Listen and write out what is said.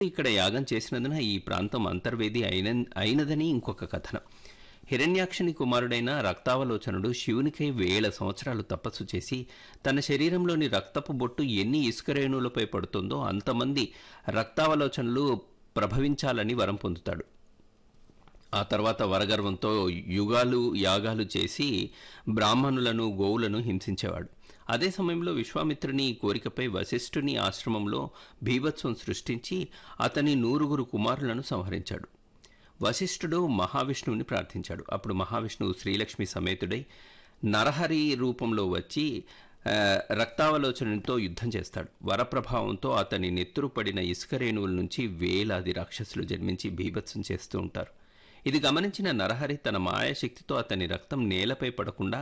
ఇక్కడ యాగం చేసినందున ఈ ప్రాంతం అంతర్వేది అయిన అయినదని ఇంకొక కథనం హిరణ్యాక్షని కుమారుడైన రక్తావలోచనుడు శివునికై వేల సంవత్సరాలు తపస్సు చేసి తన శరీరంలోని రక్తపు బొట్టు ఎన్ని ఇసుక రేణువులపై పడుతుందో అంతమంది రక్తావలోచనలు ప్రభవించాలని వరం పొందుతాడు ఆ తర్వాత వరగర్వంతో యుగాలు యాగాలు చేసి బ్రాహ్మణులను గోవులను హింసించేవాడు అదే సమయంలో విశ్వామిత్రుని ఈ కోరికపై వశిష్ఠుని ఆశ్రమంలో భీభత్సం సృష్టించి అతని నూరుగురు కుమారులను సంహరించాడు వశిష్ఠుడు మహావిష్ణువుని ప్రార్థించాడు అప్పుడు మహావిష్ణువు శ్రీలక్ష్మి సమేతుడై నరహరి రూపంలో వచ్చి ఆ, రక్తావలోచనతో యుద్ధం చేస్తాడు వరప్రభావంతో అతని నెత్తురు పడిన ఇసుక రేణువుల నుంచి వేలాది రాక్షసులు జన్మించి భీభత్సం చేస్తూ ఉంటారు ఇది గమనించిన నరహరి తన మాయాశక్తితో అతని రక్తం నేలపై పడకుండా